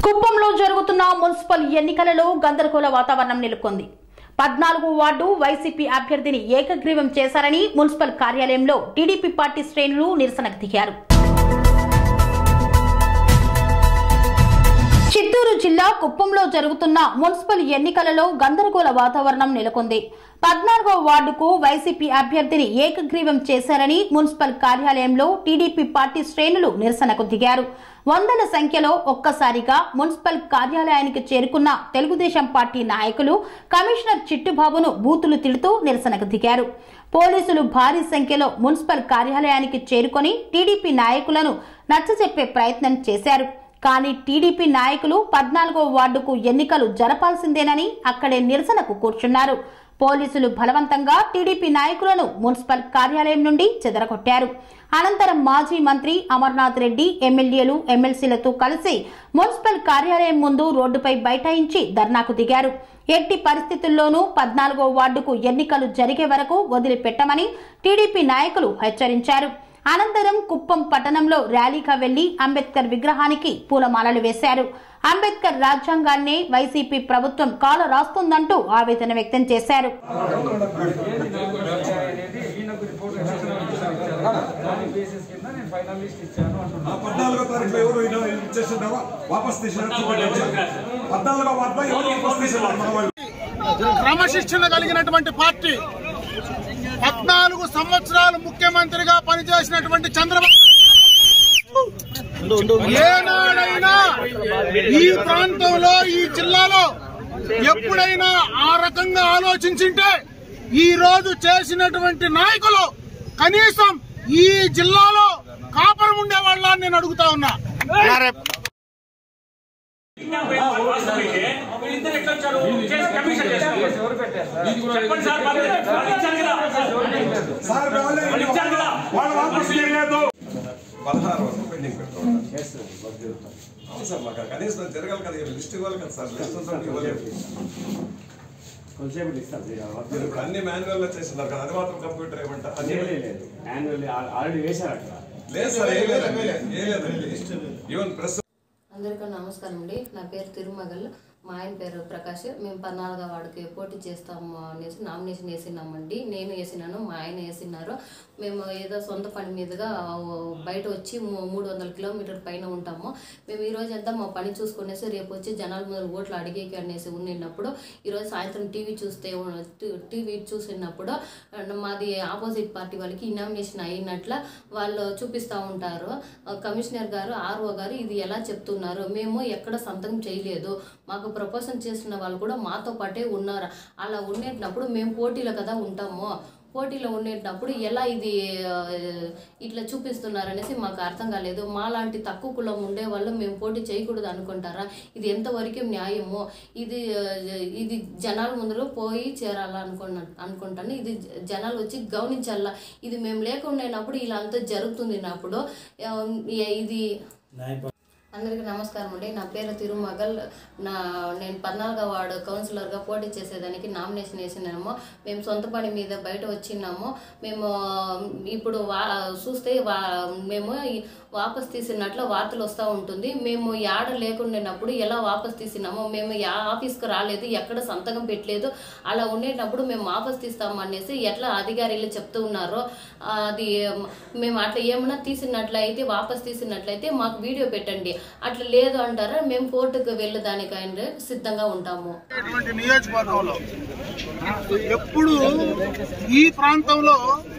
కుప్పంలో జరుగుతున్న మున్సిపల్ ఎన్నికలలో గందరగోళ వాతావరణం నెలకొంది పద్నాలుగు వార్డు వైసీపీ అభ్యర్థిని ఏకగ్రీవం చేశారని మున్సిపల్ కార్యాలయంలో టీడీపీ పార్టీ శ్రేణులు నిరసనకు దిగారు చిత్తూరు జిల్లా కుప్పంలో జరుగుతున్న మున్సిపల్ ఎన్నికలలో గందరగోళ వాతావరణం నెలకొంది పద్నాలుగో వార్డుకు వైసీపీ అభ్యర్థిని ఏకగ్రీవం చేశారని మున్సిపల్ కార్యాలయంలో టీడీపీ పార్టీ శ్రేణులు నిరసనకు దిగారు వందల సంఖ్యలో ఒక్కసారిగా మున్సిపల్ కార్యాలయానికి చేరుకున్న తెలుగుదేశం పార్టీ నాయకులు కమిషనర్ చిట్టుబాబును బూతులు తిడుతూ నిరసనకు దిగారు పోలీసులు భారీ సంఖ్యలో మున్సిపల్ కార్యాలయానికి చేరుకొని టీడీపీ నాయకులను నచ్చజెప్పే ప్రయత్నం చేశారు కానీ టీడీపీ నాయకులు పద్నాలుగో వార్డుకు ఎన్నికలు జరపాల్సిందేనని అక్కడే నిరసనకు కూర్చున్నారు పోలీసులు బలవంతంగా టీడీపీ నాయకులను మున్సిపల్ కార్యాలయం నుండి చెదరగొట్టారు అనంతరం మాజీ మంత్రి అమర్నాథ్ రెడ్డి ఎమ్మెల్యేలు ఎమ్మెల్సీలతో కలిసి మున్సిపల్ కార్యాలయం ముందు రోడ్డుపై బైఠాయించి ధర్నాకు దిగారు ఎట్టి పరిస్థితుల్లోనూ పద్నాలుగో వార్డుకు ఎన్నికలు జరిగే వరకు వదిలిపెట్టమని టీడీపీ నాయకులు హెచ్చరించారు అనంతరం కుప్పం పట్టణంలో ర్యాలీగా వెళ్లి అంబేద్కర్ విగ్రహానికి పూలమాలలు వేశారు అంబేద్కర్ రాజ్యాంగాన్ని వైసీపీ ప్రభుత్వం కాల రాస్తుందంటూ ఆవేదన వ్యక్తం చేశారు ఆ పద్నాలుగో తారీఖులో ఎవరు ఇలా ఇచ్చేసింటారో వాపస్ తీసినట్టు పద్నాలుగో వార్డులో ఎవరు వాపస్ తీసినారు మన వాళ్ళు క్రమశిక్షణ కలిగినటువంటి పార్టీ పద్నాలుగు సంవత్సరాలు ముఖ్యమంత్రిగా పనిచేసినటువంటి చంద్రబాబు ఏనాడైనా ఈ ప్రాంతంలో ఈ జిల్లాలో ఎప్పుడైనా ఆ రకంగా ఆలోచించింటే ఈ రోజు చేసినటువంటి నాయకులు కనీసం ఈ జిల్లాలో కాపురం ఉండే వాళ్ళ నేను అడుగుతా ఉన్నా వీళ్ళిద్దరు ఎట్లా వచ్చారు చేసి కమిషన్ చేశారు చెప్పండి సార్ వాళ్ళు వాళ్ళు ఇచ్చారు కదా సార్ వాళ్ళే వాళ్ళు ఇచ్చారు కదా వాళ్ళు వాపస్ తీయలేదు పదహారు వరకు పెండింగ్ పెట్టుకోండి అవును సార్ మాకు కనీసం జరగాలి కదా లిస్ట్ ఇవ్వాలి కదా సార్ లిస్ట్ ఉంటే ఇవ్వలేదు కొంచెంసేపు ఇస్తాను మీరు మీరు ఇప్పుడు అన్ని మాన్యువల్ లో చేస్తున్నారు కదా అది మాత్రం కంప్యూటర్ ఏమంట అన్ని లేదు లేదు యాన్యువల్ ఆల్రెడీ వేశారు అక్కడ లేదు సార్ ఏ లేదు ఏ లేదు ఈవెన్ ప్రెస్ అందరికీ నమస్కారం అండి నా పేరు తిరుమగల్ మా ఆయన పేరు ప్రకాష్ మేము పద్నాలుగో వాడికి పోటీ చేస్తాము అనేసి నామినేషన్ వేసినామండి నేను వేసినాను మా ఆయన వేసినారు మేము ఏదో సొంత పని మీదుగా బయట వచ్చి మూ- మూడు వందల కిలోమీటర్ పైన ఉంటాము మేము ఈ రోజు అంతా మా పని చూసుకునేసి రేపు వచ్చి జనాల మీద ఓట్లు అడిగేకి అనేసి ఉన్నప్పుడు ఈరోజు సాయంత్రం టీవీ చూస్తే టీవీ చూసినప్పుడు ఆ, మాది ఆపోజిట్ పార్టీ వాళ్ళకి నామినేషన్ అయినట్ల వాళ్ళు చూపిస్తూ ఉంటారు ఆ, కమిషనర్ గారు ఆర్ఓ గారు ఇది ఎలా చెప్తున్నారు మేము ఎక్కడ సంతకం చేయలేదు మాకు ప్రపోజల్ చేస్తున్న వాళ్ళు కూడా మాతో పాటే ఉన్నారు అలా ఉండేటప్పుడు మేము పోటీలో కదా ఉంటాము పోటీలో ఉండేటప్పుడు ఎలా ఇది ఆ, ఇట్లా చూపిస్తున్నారు అనేసి మాకు అర్థం కాలేదు మాలాంటి తక్కువ కులం ఉండే వాళ్ళు మేము పోటీ చేయకూడదు అనుకుంటారా ఇది ఎంతవరకు న్యాయము ఇది ఆ, ఇది జనాల ముందర పోయి చేరాలా అనుకున్న అనుకుంటాను ఇది జ- జనాలు వచ్చి గమనించాలా ఇది మేము లేకుండానప్పుడు ఇలా అంతా జరుగుతుంది అప్పుడు ఆ, ఇది అందరికీ నమస్కారం అండి నా పేరు తిరుమగల్ నా నేను పద్నాలుగో వార్డు కౌన్సిలర్గా పోటీ చేసేదానికి నామినేషన్ వేసినాము మేము సొంత పని మీద బయట వచ్చినాము మేము ఇప్పుడు వా చూస్తే వా మేము ఈ వాపస్ తీసినట్లు వార్తలు వస్తూ ఉంటుంది మేము యాడ లేకుండానప్పుడు ఎలా వాపస్ తీసినామో మేము యా ఆఫీస్కి రాలేదు ఎక్కడ సంతకం పెట్టలేదు అలా ఉండేటప్పుడు మేము వాపస్ తీస్తాము అనేసి ఎట్లా అధికారులు చెప్తూ ఉన్నారో అది మేము అట్లా ఏమన్నా తీసినట్లయితే వాపస్ తీసినట్లయితే మాకు వీడియో పెట్టండి అట్లా లేదు అంటారా మేము కోర్టుకు వెళ్ళదానికైనా సిద్ధంగా ఉంటాము ఉన్నటువంటి నియోజకవర్గంలో ఎప్పుడు ఈ ప్రాంతంలో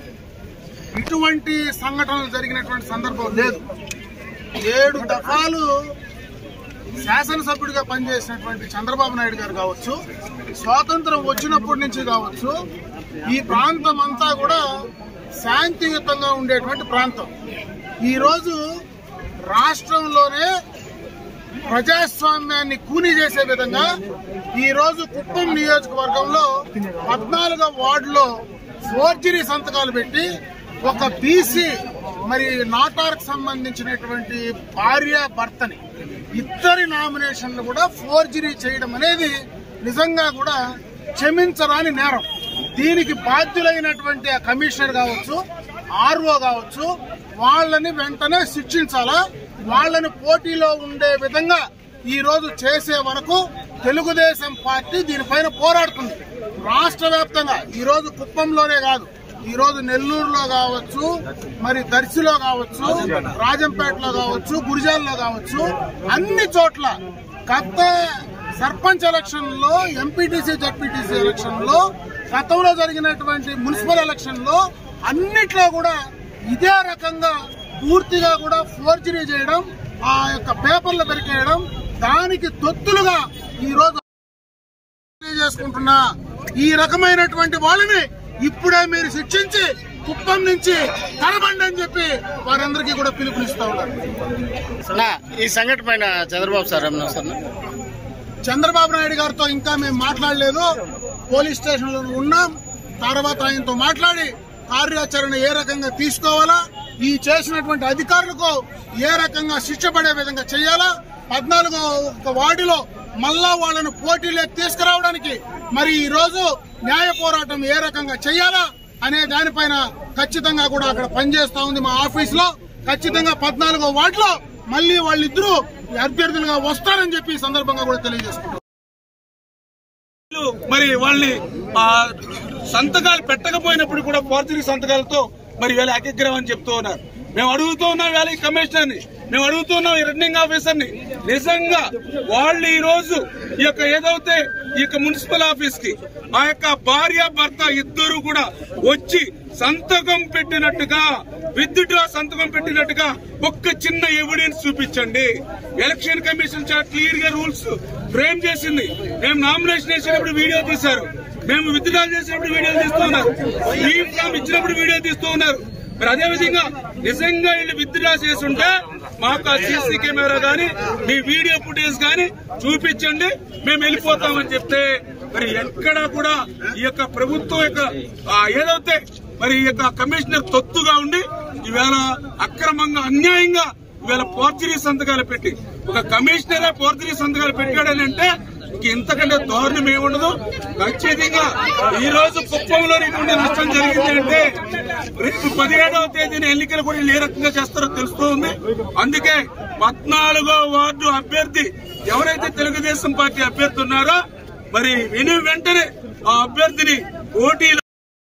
ఇటువంటి సంఘటనలు జరిగినటువంటి సందర్భం లేదు ఏడు దఫాలు శాసనసభ్యుడిగా పనిచేసినటువంటి చంద్రబాబు నాయుడు గారు కావచ్చు స్వాతంత్రం వచ్చినప్పటి నుంచి కావచ్చు ఈ ప్రాంతం అంతా కూడా శాంతియుతంగా ఉండేటువంటి ప్రాంతం ఈరోజు రాష్ట్రంలోనే ప్రజాస్వామ్యాన్ని కూని చేసే విధంగా ఈ రోజు కుప్పం నియోజకవర్గంలో పద్నాలుగో వార్డులో ఫోర్జరీ సంతకాలు పెట్టి ఒక బీసీ మరి నాటార్క్ సంబంధించినటువంటి భార్య భర్తని ఇద్దరి నామినేషన్లు కూడా ఫోర్జరీ చేయడం అనేది నిజంగా కూడా క్షమించరాని నేరం దీనికి బాధ్యులైనటువంటి ఆ కమిషనర్ కావచ్చు ఆర్ఓ కావచ్చు వాళ్ళని వెంటనే శిక్షించాలా వాళ్ళని పోటీలో ఉండే విధంగా ఈ రోజు చేసే వరకు తెలుగుదేశం పార్టీ దీనిపైన పోరాడుతుంది రాష్ట్ర వ్యాప్తంగా ఈ రోజు కుప్పంలోనే కాదు ఈ రోజు నెల్లూరులో కావచ్చు మరి దర్శిలో కావచ్చు రాజంపేటలో కావచ్చు గురిజాల్లో కావచ్చు అన్ని చోట్ల గత సర్పంచ్ ఎలక్షన్ లో ఎంపీటీసీ జడ్పీటీసీ ఎలక్షన్ లో గతంలో జరిగినటువంటి మున్సిపల్ ఎలక్షన్ లో అన్నిట్లో కూడా ఇదే రకంగా పూర్తిగా కూడా ఫోర్జరీ చేయడం ఆ యొక్క పేపర్లు పెరికేయడం దానికి తొత్తులుగా ఈ రోజు చేసుకుంటున్నా ఈ రకమైనటువంటి వాళ్ళని ఇప్పుడే మీరు శిక్షించి కుప్పం నుంచి తరబండి అని చెప్పి వారందరికీ కూడా పిలుపునిస్తా ఉన్నారు నా ఈ సంఘటన పైన చంద్రబాబు సార్ ఏమన్నా సార్ చంద్రబాబు నాయుడు గారితో ఇంకా మేము మాట్లాడలేదు పోలీస్ స్టేషన్ లో ఉన్నాం తర్వాత ఆయనతో మాట్లాడి కార్యాచరణ ఏ రకంగా తీసుకోవాలా ఈ చేసినటువంటి అధికారులకు ఏ రకంగా శిక్ష పడే విధంగా చేయాలా పద్నాలుగో ఒక వార్డులో మళ్ళా వాళ్ళను పోటీలోకి తీసుకురావడానికి మరి ఈ రోజు న్యాయ పోరాటం ఏ రకంగా చేయాలా అనే దానిపైన ఖచ్చితంగా కూడా అక్కడ పనిచేస్తా ఉంది మా ఆఫీస్ లో ఖచ్చితంగా పద్నాలుగో వార్డులో మళ్ళీ వాళ్ళిద్దరూ అభ్యర్థులుగా వస్తారని చెప్పి ఈ సందర్భంగా కూడా తెలియజేసుకుంటాం మరి వాళ్ళని ఆ, సంతకాలు పెట్టకపోయినప్పుడు కూడా ఫోర్జరీ సంతకాలతో మరి వీళ్ళ ఏకగ్రహం అని చెప్తూ ఉన్నారు మేము అడుగుతూ ఉన్నాం వేళ ఈ కమిషనర్ ని మేము అడుగుతూ ఉన్నాం ఈ రిటర్నింగ్ ఆఫీసర్ ని నిజంగా వాళ్ళు ఈ రోజు ఈ యొక్క ఏదైతే ఈ యొక్క మున్సిపల్ ఆఫీస్ కి ఆ యొక్క భార్య భర్త ఇద్దరు కూడా వచ్చి సంతకం పెట్టినట్టుగా విత్డ్రా సంతకం పెట్టినట్టుగా ఒక్క చిన్న ఎవిడెన్స్ చూపించండి ఎలక్షన్ కమిషన్ చాలా క్లియర్ గా రూల్స్ ఫ్రేమ్ చేసింది మేము నామినేషన్ వేసినప్పుడు వీడియో తీశారు మేము విత్డ్రా చేసినప్పుడు వీడియో తీస్తూ ఉన్నారు ఈ ఫామ్ ఇచ్చినప్పుడు వీడియో తీస్తూ ఉన్నారు మరి అదే విధంగా నిజంగా వీళ్ళు విత్డ్రా చేస్తుంటే మాకు ఆ సీసీ కెమెరా గానీ మీ వీడియో ఫుటేజ్ గానీ చూపించండి మేము వెళ్ళిపోతామని చెప్తే మరి ఎక్కడా కూడా ఈ యొక్క ప్రభుత్వం యొక్క ఆ, ఏదైతే మరి ఈ యొక్క కమిషనర్ తొత్తుగా ఉండి ఈవేళ అక్రమంగా అన్యాయంగా ఈవేళ పోర్చరీ సంతకాలు పెట్టి ఒక కమిషనరే పోర్చరీ సంతకాలు పెట్టాడని అంటే ఇంక ఇంతకంటే దారుణం ఏముండదు ఖచ్చితంగా ఈ రోజు కుప్పంలో ఇటువంటి నష్టం జరిగింది అంటే రేపు పదిహేడవ తేదీన ఎన్నికలు కూడా వీళ్ళు ఏ రకంగా చేస్తారో తెలుస్తూ ఉంది అందుకే పద్నాలుగో వార్డు అభ్యర్థి ఎవరైతే తెలుగుదేశం పార్టీ అభ్యర్థి ఉన్నారో మరి విని వెంటనే ఆ అభ్యర్థిని పోటీలో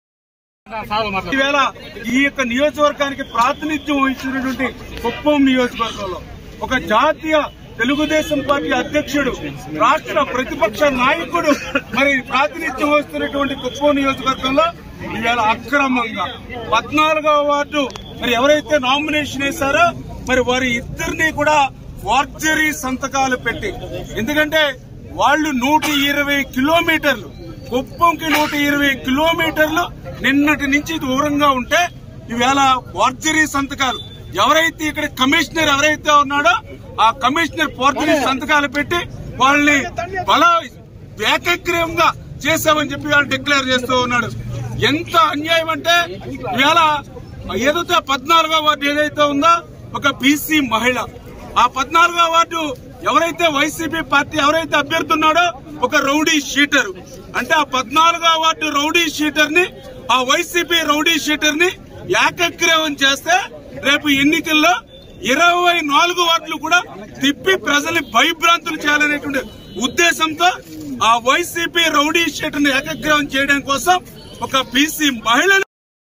ఈవేళ ఈ యొక్క నియోజకవర్గానికి ప్రాతినిధ్యం వహించినటువంటి కుప్పం నియోజకవర్గంలో ఒక జాతీయ తెలుగుదేశం పార్టీ అధ్యక్షుడు రాష్ట్ర ప్రతిపక్ష నాయకుడు మరి ప్రాతినిధ్యం వహిస్తున్నటువంటి కుప్పం నియోజకవర్గంలో ఈవేళ అక్రమంగా పద్నాలుగవ వార్డు మరి ఎవరైతే నామినేషన్ వేశారో మరి వారి ఇద్దరిని కూడా ఫార్జరీ సంతకాలు పెట్టి ఎందుకంటే వాళ్ళు నూట ఇరవై కిలోమీటర్లు కుప్పంకి నూట ఇరవై కిలోమీటర్లు నిన్నటి నుంచి దూరంగా ఉంటే ఈవేళ ఫోర్జరీ సంతకాలు ఎవరైతే ఇక్కడ కమిషనర్ ఎవరైతే ఉన్నాడో ఆ కమిషనర్ ఫోర్జరీ సంతకాలు పెట్టి వాళ్ళని బల ఏకగ్రీవంగా చేశామని చెప్పి వాళ్ళు డిక్లేర్ చేస్తూ ఉన్నాడు ఎంత అన్యాయం అంటే ఈవేళ ఏదైతే పద్నాలుగో వార్డు ఏదైతే ఉందో ఒక బీసీ మహిళ ఆ పద్నాలుగో వార్డు ఎవరైతే వైసీపీ పార్టీ ఎవరైతే అభ్యర్థి ఉన్నాడో ఒక రౌడీ షీటర్ అంటే ఆ పద్నాలుగో వార్డు రౌడీ షీటర్ ని ఆ వైసీపీ రౌడీ షీటర్ ని ఏకగ్రీవం చేస్తే రేపు ఎన్నికల్లో ఇరవై నాలుగు వార్డులు కూడా తిప్పి ప్రజల్ని భయభ్రాంతులు చేయాలనేటువంటి ఉద్దేశంతో ఆ వైసీపీ రౌడీ షీటర్ ని ఏకగ్రీవం చేయడం కోసం ఒక బీసీ మహిళను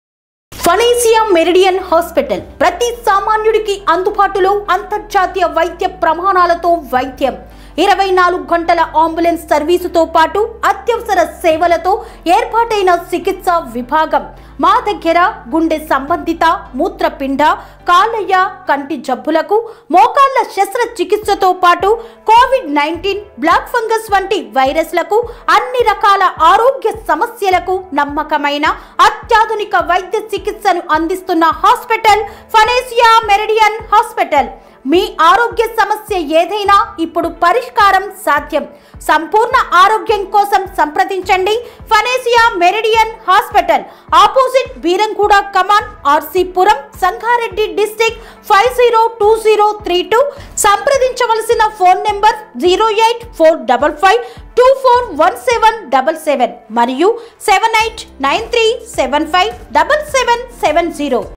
ఫనేసియా మెరిడియన్ హాస్పిటల్ ప్రతి సామాన్యుడికి అందుబాటులో అంతర్జాతీయ వైద్య ప్రమాణాలతో వైద్యం ఇరవై నాలుగు గంటల అంబులెన్స్ సర్వీసుతో పాటు అత్యవసర సేవలతో ఏర్పాటైన చికిత్స విభాగం మా దగ్గర గుండె సంబంధిత మూత్రపిండ కాలయ్య కంటి జబ్బులకు మోకాళ్ల శస్త్రచికిత్సతో పాటు కోవిడ్ నైన్టీన్ బ్లాక్ ఫంగస్ వంటి వైరస్లకు అన్ని రకాల ఆరోగ్య సమస్యలకు నమ్మకమైన అత్యాధునిక వైద్య చికిత్సను అందిస్తున్న హాస్పిటల్ ఫనేసియా మెరిడియన్ హాస్పిటల్ మీ ఆరోగ్య సమస్య ఏదైనా ఇప్పుడు పరిష్కారం సాధ్యం సంపూర్ణ ఆరోగ్యం కోసం సంప్రదించండి Panacea Meridian hospital opposite Beeramguda కమాన్ RC Puram Sangareddy district five zero two zero three two సంప్రదించవలసిన phone number zero eight four double five two four one seven double seven మరియు seven eight nine three seven five double seven seven zero